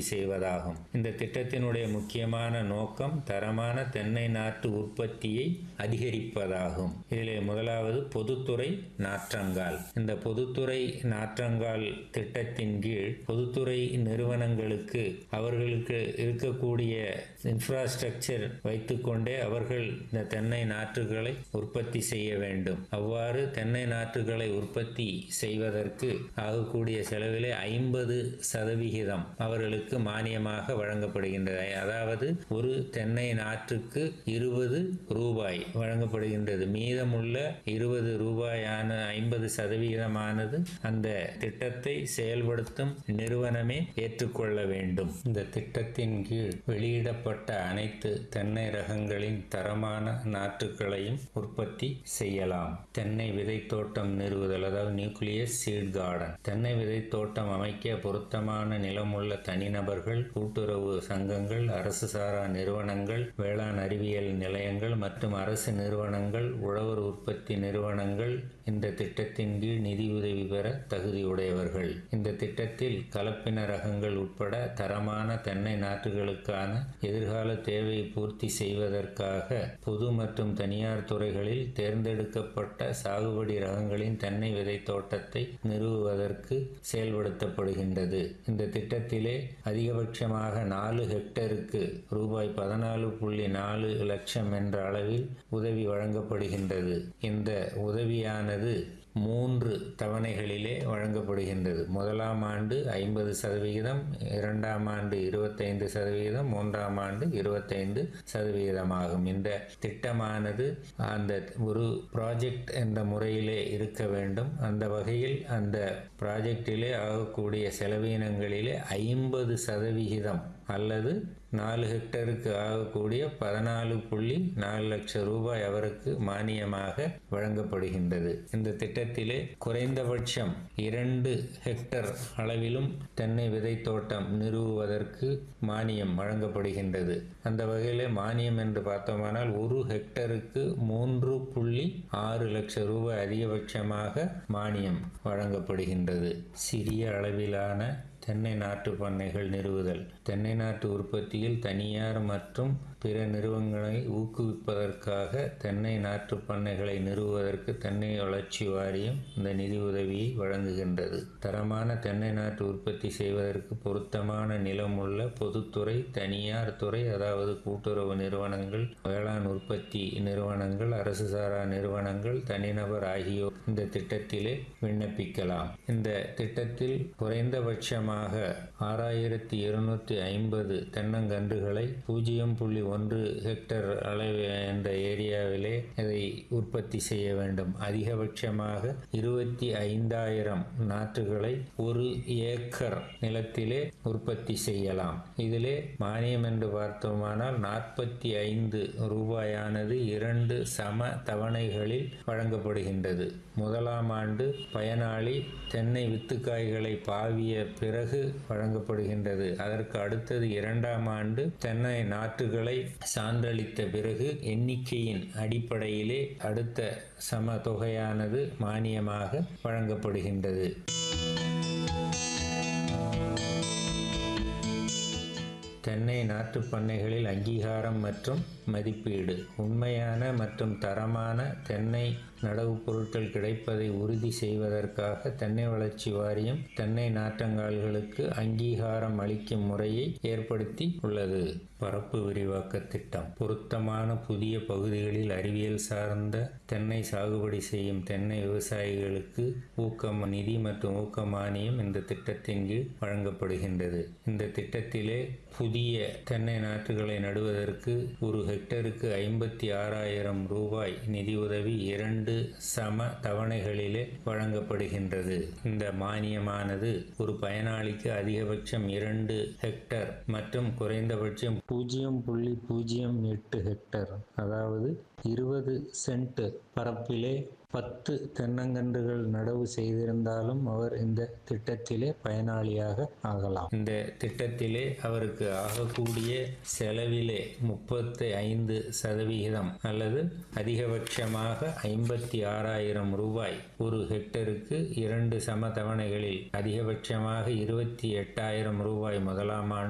உற்பத்தி செய்வதாகும் இந்த திட்டத்தினுடைய முக்கியமான நோக்கம் தரமான தென்னை நாட்டு உற்பத்தியை அதிகரிப்பதாகும் இதிலே முதலாவது பொதுத்துறை நாற்றங்கால் இந்த பொதுத்துறை நாற்றங்கால் திட்டத்தின் கீழ் பொதுத்துறை நிறுவனங்களுக்கு அவர்களுக்கு இருக்கக்கூடிய இன்ஃப்ராஸ்ட்ரக்சர் வைத்துக்கொண்டே அவர்கள் இந்த தென்னை நாற்றுகளை உற்பத்தி செய்ய வேண்டும் அவ்வாறு தென்னை நாற்றுகளை உற்பத்தி செய்வதற்கு ஆகக்கூடிய செலவிலே ஐம்பது சதவிகிதம் அவர்களுக்கு மானியமாக வழங்கப்படுகின்றது அதாவது ஒரு தென்னை நாற்றுக்கு இருபது ரூபாய் வழங்கப்படுகின்றது மீதமுள்ள இருபது ரூபாயான ஐம்பது சதவிகிதமானது அந்த திட்டத்தை செயல்படுத்தும் நிறுவனமே ஏற்றுக்கொள்ள வேண்டும் இந்த திட்டத்தின் கீழ் வெளியிடப்பட்ட அனைத்து தென்னை ரகங்களின் தரமான நாற்றுகளையும் உற்பத்தி செய்யலாம் தென்னை விதை தோட்டம் நிறுவுதல் அதாவது நியூக்ளியஸ் சீட் கார்டன் தென்னை விதை தோட்டம் அமைக்க பொருத்தமான நிலமுள்ள தனிநபர்கள் கூட்டுறவு சங்கங்கள் அரசு சாரா நிறுவனங்கள் வேளாண் அறிவியல் நிலையங்கள் மற்றும் அரசு நிறுவனங்கள் உழவர் உற்பத்தி நிறுவனங்கள் இந்த திட்டத்தின் கீழ் நிதியுதவி பெற தகுதியுடையவர்கள் இந்த திட்டத்தில் கலப்பின ரகங்கள் உட்பட தரமான தென்னை நாற்றுகளுக்கான எதிர்கால தேவையை பூர்த்தி செய்வதற்காக பொது மற்றும் தனியார் துறைகளில் தேர்ந்தெடுக்கப்பட்ட சாகுபடி ரகங்களின் தென்னை விதை தோட்டத்தை நிறுவுவதற்கு செயல்படுத்தப்படுகின்றது இந்த திட்டத்திலே அதிகபட்சமாக நாலு ஹெக்டருக்கு ரூபாய் பதினாலு புள்ளி நாலு லட்சம் என்ற அளவில் உதவி வழங்கப்படுகின்றது இந்த உதவியானது மூன்று தவணைகளிலே வழங்கப்படுகின்றது முதலாம் ஆண்டு ஐம்பது சதவிகிதம் இரண்டாம் ஆண்டு இருபத்தைந்து சதவிகிதம் மூன்றாம் ஆண்டு இருபத்தைந்து சதவிகிதமாகும் இந்த திட்டமானது அந்த ஒரு ப்ராஜெக்ட் என்ற முறையிலே இருக்க வேண்டும் அந்த வகையில் அந்த ப்ராஜெக்டிலே ஆகக்கூடிய செலவினங்களிலே ஐம்பது சதவிகிதம் அல்லது நாலு ஹெக்டருக்கு ஆகக்கூடிய பதினாலு புள்ளி நாலு லட்சம் ரூபாய் அவருக்கு மானியமாக வழங்கப்படுகின்றது இந்த திட்டத்திலே குறைந்தபட்சம் இரண்டு ஹெக்டர் அளவிலும் தென்னை விதை தோட்டம் நிறுவுவதற்கு மானியம் வழங்கப்படுகின்றது அந்த வகையிலே மானியம் என்று பார்த்தோமானால் ஒரு ஹெக்டருக்கு மூன்று புள்ளி ஆறு லட்சம் ரூபாய் அதிகபட்சமாக மானியம் வழங்கப்படுகின்றது சிறிய அளவிலான தென்னை நாட்டு பண்ணைகள் நிறுவுதல் தென்னை நாட்டு உற்பத்தியில் தனியார் மற்றும் பிற நிறுவனங்களை ஊக்குவிப்பதற்காக தென்னை நாட்டு பண்ணைகளை நிறுவுவதற்கு தென்னை வளர்ச்சி வாரியம் இந்த நிதி உதவியை வழங்குகின்றது தரமான தென்னை நாட்டு உற்பத்தி செய்வதற்கு பொருத்தமான நிலம் உள்ள பொதுத்துறை தனியார் துறை அதாவது கூட்டுறவு நிறுவனங்கள் வேளாண் உற்பத்தி நிறுவனங்கள் அரசு சாரா நிறுவனங்கள் தனிநபர் ஆகியோர் இந்த திட்டத்திலே விண்ணப்பிக்கலாம் இந்த திட்டத்தில் குறைந்தபட்சமாக ஆறாயிரத்தி இருநூற்றி ஐம்பது தென்னங்கன்றுகளை பூஜ்ஜியம் புள்ளி ஒன்று ஹெக்டர் அளவு என்ற ஏரியாவிலே இதை உற்பத்தி செய்ய வேண்டும் அதிகபட்சமாக இருபத்தி ஐந்தாயிரம் நாற்றுகளை ஒரு ஏக்கர் நிலத்திலே உற்பத்தி செய்யலாம் இதிலே மானியம் என்று பார்த்தோமானால் நாற்பத்தி ஐந்து ரூபாயானது இரண்டு சம தவணைகளில் வழங்கப்படுகின்றது முதலாம் ஆண்டு பயனாளி தென்னை வித்துக்காய்களை பாவிய பிறகு வழங்கப்படுகின்றது அதற்கு அடுத்தது இரண்டாம் ஆண்டு தென்னை நாற்றுகளை சான்றளித்த பிறகு எண்ணிக்கையின் அடிப்படையிலே அடுத்த சம தொகையானது மானியமாக வழங்கப்படுகின்றது தென்னை நாட்டு பண்ணைகளில் அங்கீகாரம் மற்றும் மதிப்பீடு உண்மையான மற்றும் தரமான தென்னை நடவு பொருட்கள் கிடைப்பதை உறுதி செய்வதற்காக தென்னை வளர்ச்சி வாரியம் தென்னை நாற்றங்கால்களுக்கு அங்கீகாரம் அளிக்கும் முறையை ஏற்படுத்தி உள்ளது பரப்பு விரிவாக்க திட்டம் பொருத்தமான புதிய பகுதிகளில் அறிவியல் சார்ந்த தென்னை சாகுபடி செய்யும் தென்னை விவசாயிகளுக்கு ஊக்கம் நிதி மற்றும் ஊக்க மானியம் இந்த திட்டத்தின் கீழ் வழங்கப்படுகின்றது இந்த திட்டத்திலே புதிய தென்னை நாற்றுகளை நடுவதற்கு ஒரு ஹெக்டருக்கு ஐம்பத்தி ஆறாயிரம் ரூபாய் நிதியுதவி இரண்டு சம தவணைகளிலே வழங்கப்படுகின்றது இந்த மானியமானது ஒரு பயனாளிக்கு அதிகபட்சம் இரண்டு ஹெக்டர் மற்றும் குறைந்தபட்சம் பூஜ்ஜியம் புள்ளி பூஜ்ஜியம் எட்டு ஹெக்டர் அதாவது இருபது சென்ட் பரப்பிலே பத்து தென்னங்கன்றுகள் நடவு செய்திருந்தாலும் அவர் இந்த திட்டத்திலே பயனாளியாக ஆகலாம் இந்த திட்டத்திலே அவருக்கு ஆகக்கூடிய செலவிலே முப்பத்தி ஐந்து சதவிகிதம் அல்லது அதிகபட்சமாக ஐம்பத்தி ஆறாயிரம் ரூபாய் ஒரு ஹெக்டருக்கு இரண்டு சம தவணைகளில் அதிகபட்சமாக இருபத்தி எட்டாயிரம் ரூபாய் முதலாம் ஆண்டு